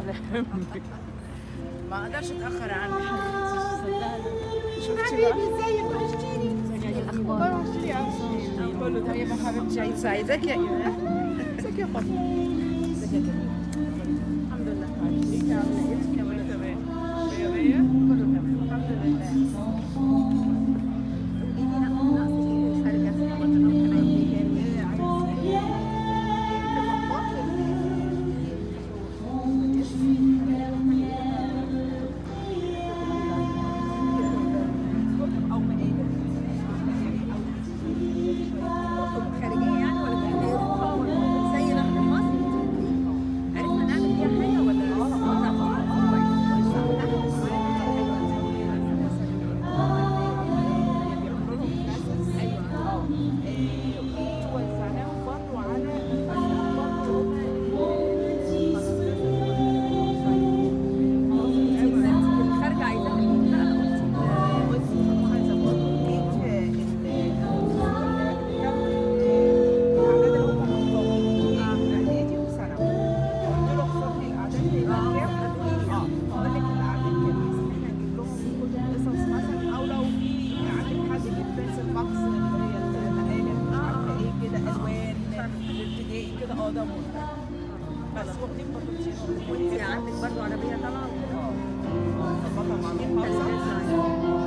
سلام ما اقدرش اتاخر عنك شفتي حبيبي بقى ازيك وحشتيني الاخبار وحشتيني يا كله طيب يا حبيبتي عيد سعيد ازيك يا ايمان ازيك يا فاطمه ازيك يا كريم الحمد لله انت عامله ايه انت كمان تمام مية مية كله تمام الحمد لله خارجية يعني ولا داخلية؟ زي نهر مصر عرفنا نعمل فيها حاجة ولا الخارجة عايزاها تجيب بقى بس واخدين بطاطين وانت عندك برضه عربية طالعة طبعا